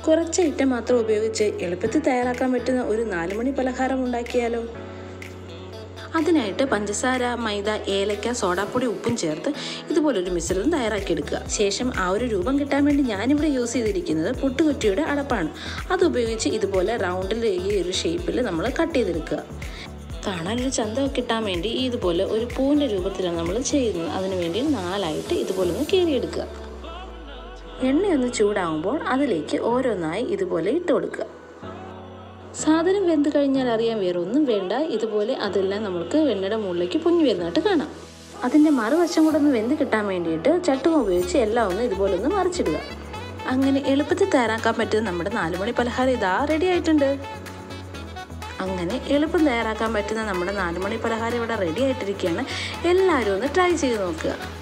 കുറച്ച് ഐറ്റം മാത്രം ഉപയോഗിച്ച് എളുപ്പത്തിൽ തയ്യാറാക്കാൻ പറ്റുന്ന ഒരു നാലുമണി പലഹാരം ഉണ്ടാക്കിയാലോ അതിനായിട്ട് പഞ്ചസാര മൈദ ഏലക്ക സോഡാപ്പൊടി ഉപ്പും ചേർത്ത് ഇതുപോലൊരു മിശ്രിതം തയ്യാറാക്കിയെടുക്കുക ശേഷം ആ ഒരു രൂപം കിട്ടാൻ വേണ്ടി ഞാനിവിടെ യൂസ് ചെയ്തിരിക്കുന്നത് പുട്ടുകുറ്റിയുടെ അടപ്പാണ് അതുപയോഗിച്ച് ഇതുപോലെ റൗണ്ടിൽ ഈ ഒരു ഷേപ്പിൽ നമ്മൾ കട്ട് ചെയ്തെടുക്കുക കാണാനൊരു ചന്തമൊക്കെ കിട്ടാൻ വേണ്ടി ഇതുപോലെ ഒരു പൂവിൻ്റെ രൂപത്തിലാണ് നമ്മൾ ചെയ്യുന്നത് അതിനു വേണ്ടി നാലായിട്ട് ഇതുപോലെ ഒന്ന് കീറിയെടുക്കുക എണ്ണയൊന്ന് ചൂടാകുമ്പോൾ അതിലേക്ക് ഓരോന്നായി ഇതുപോലെ ഇട്ട് കൊടുക്കുക സാധനം വെന്ത് കഴിഞ്ഞാൽ അറിയാൻ വേറെ ഒന്നും വേണ്ട ഇതുപോലെ അതെല്ലാം നമുക്ക് വെണ്ണയുടെ മുകളിലേക്ക് പൊങ്ങി വരുന്നതായിട്ട് കാണാം അതിൻ്റെ മറുവശം കൂടെ ഒന്ന് വെന്ത് കിട്ടാൻ വേണ്ടിയിട്ട് ചട്ടുകം ഉപയോഗിച്ച് എല്ലാം ഒന്ന് ഇതുപോലെ ഒന്ന് മറിച്ചിടുക അങ്ങനെ എളുപ്പത്തിൽ തയ്യാറാക്കാൻ പറ്റുന്ന നമ്മുടെ നാലുമണി പലഹാരം ഇതാ റെഡി ആയിട്ടുണ്ട് അങ്ങനെ എളുപ്പം തയ്യാറാക്കാൻ പറ്റുന്ന നമ്മുടെ നാലുമണി പലഹാരം ഇവിടെ റെഡി ആയിട്ടിരിക്കുകയാണ് എല്ലാവരും ഒന്ന് ട്രൈ ചെയ്ത് നോക്കുക